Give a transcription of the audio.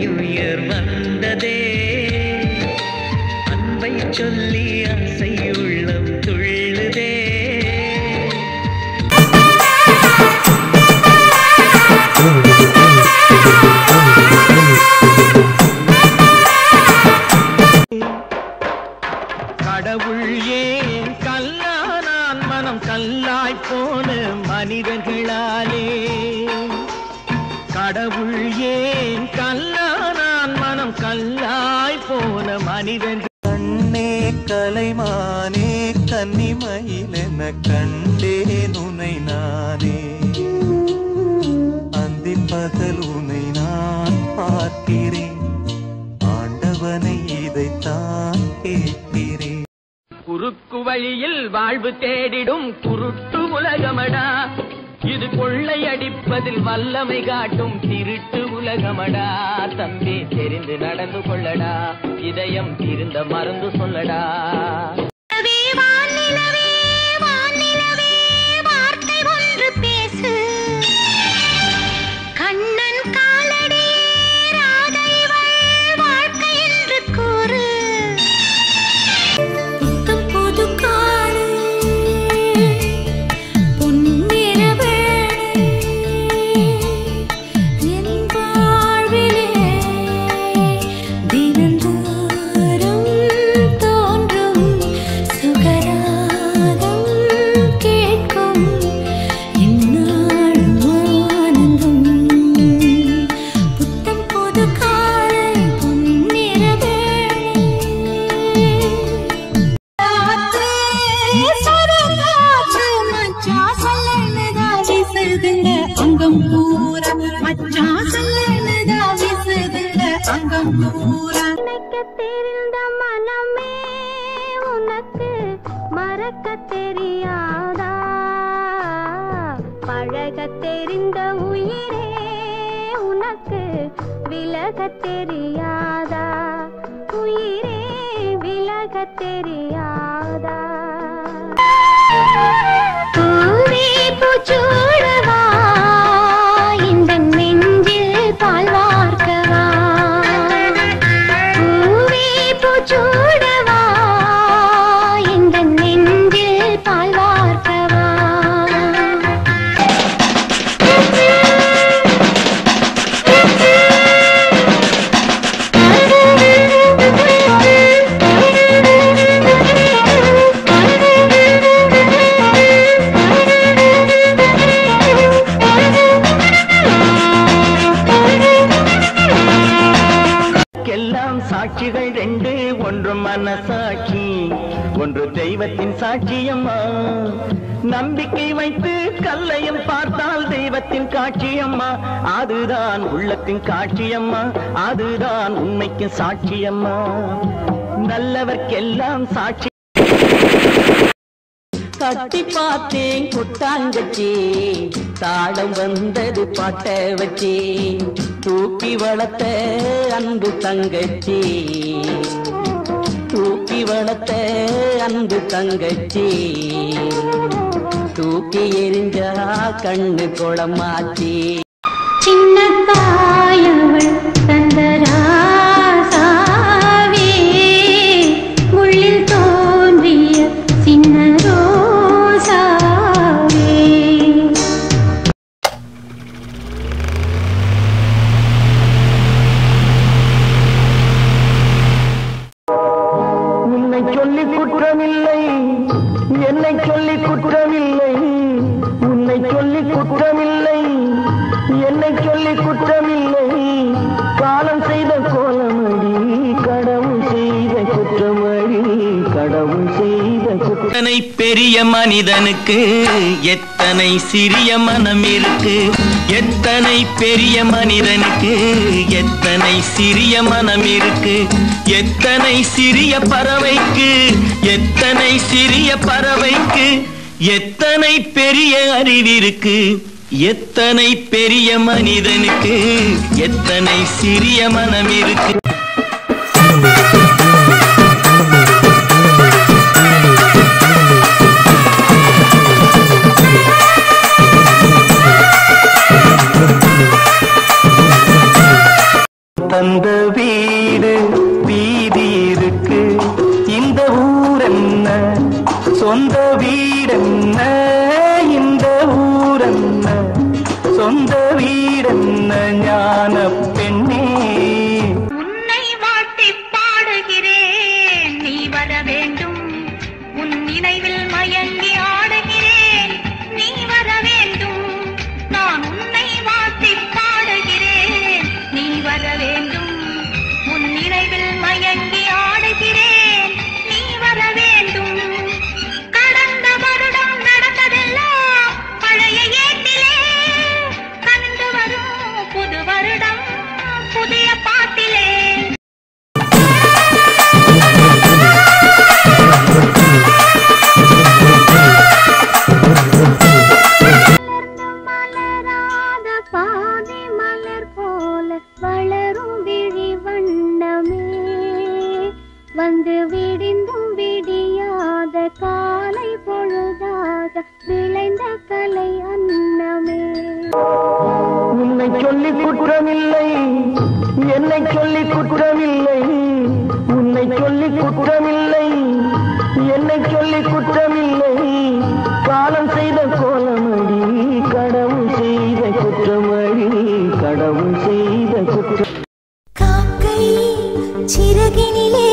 New year வந்ததே அன்பை சொல்லி ஆசை உள்ளம் துள்ளுதே கடவுள் ஏன் கல்லானான் மனம் கல்லாய் போன மனிதர்களாலே கடவுள் ஏன் கல்லானான் மனம் கல்லாய் போன மனிதர்கள் கண்ணே கலைமானே கன்னிமயிலென கண்டேன் உனை நானே அந்தின் பகல் உனை நான் பார்க்கிறேன் ஆண்டவனை இதைத்தான் கேட்கிறேன் குறுக்கு வழியில் வாழ்வு தேடிடும் குருட்டு உலகமடா இது கொள்ளையடிப்பதில் வல்லமை காட்டும் திருட்டு உலகமடா தம்பி தெரிந்து நடந்து கொள்ளடா இதயம் திருந்த மறந்து சொல்லடா நிலவே, வானிலவே, வானிலவே, வார்த்தை ஒன்று பேசு. கண்ணன் காலடியே ராதை இவள் வாழ்க்கை என்று கூறு. புத்தம் புது காலை, பொன்னிற வேளை, என் வாழ்விலே தினந்தோறும் தோன்றும் சுகராகம் கேட்கும் இந்நாளும் ஆனந்தம். புத்தம் புது காலை, பொன்னிற வேளை. அங்கம் பூரா மச்சான் சொல்லனதா வீசுதுங்க அங்கம் பூரா தெரிந்த மனமே உனக்கு மறக்க தெரியாதா பழக தெரிந்த உயிரே உனக்கு விலக தெரியாதா உயிரே விலக தெரியாதா பூவே பூச்சூடவா இந்த நெஞ்சில் பால் வார்க்கவா பூவே பூச்சூடவா இந்த நெஞ்சில் பால் வார்க்கவா எல்லாம் சாட்சிகள் ரெண்டு ஒன்று மனசாட்சி ஒன்று தெய்வத்தின் சாட்சியம்மா நம்பிக்கை வைத்து கல்லையும் பார்த்தால் தெய்வத்தின் காட்சியம்மா அதுதான் உள்ளத்தின் காட்சியம்மா அதுதான் உண்மைக்கு சாட்சியம்மா நல்லவர்க்கெல்லாம் சாட்சி தட்டி பார்த்தேன் கொட்டாங்கச்சி தாளம் வந்தது பாட்ட வச்சி தூக்கி வளர்த்த அன்பு தங்கச்சி தூக்கி வளர்த்த அன்பு தங்கச்சி தூக்கி எரிஞ்சா கண்ணு குளமாச்சி சின்ன தாயவள் தந்தராசாவே உள்ளில் தோன்றிய சின்ன ரோசாவே உன்னை சொல்லி குற்றமில்லை என்னை சொல்லி குற்றமில்லை உன்னை சொல்லி குற்றமில்லை என்னை சொல்லி குற்றமில்லை காலம் செய்த கோலமடி கடவுள் செய்த குற்றமடி கடவுள் செய்த குற்றனை பெரிய மனிதனுக்கு எத்தனை சிறிய மனம் இருக்கு எத்தனை பெரிய மனிதனுக்கு எத்தனை சிறிய மனம் இருக்கு எத்தனை சிறிய பறவைக்கு எத்தனை சிறிய பறவைக்கு எத்தனை பெரிய அறிவிருக்கு எத்தனை பெரிய மனிதனுக்கு எத்தனை சிறிய மனம் இருக்கு தந்த வீடு வீதி இருக்கு இந்த ஊர் என்ன சொந்த வீடென்ன இந்த ஊர் என்ன சொந்த வீடென்ன ஞான பெண்ணே உன்னை வாழ்த்தி பாடுகிறேன் நீ வர வேண்டும் உன் நினைவில் மயங்கி ஆடுகிறேன் நீ வர வேண்டும் நான் உன்னை வாழ்த்தி பாடுகிறேன் நீ வர வேண்டும் உன் நினைவில் மயங்கி ஆடுகிறேன் நீ வர வேண்டும் கடந்த வருடம் நடந்ததெல்லாம் பழைய ஏட்டிலே கண்டு வரும் புது வருடம் புதிய பாட்டிலே மலராத பாதி மலர் போல வளரும் விழி வண்ணமே வந்து விடிந்தும் விடியாத காலை பொழுதாக விளைந்த கலை அன்னமே உன்னை சொல்லி குற்றமில்லை என்னை சொல்லி குற்றமில்லை உன்னை சொல்லி குற்றமில்லை என்னை சொல்லி குற்றமில்லை காலம் செய்த கோலமடி கடவுள் செய்த குற்றமடி கடவுள் செய்த குற்றம் காக்கை சிறகினிலே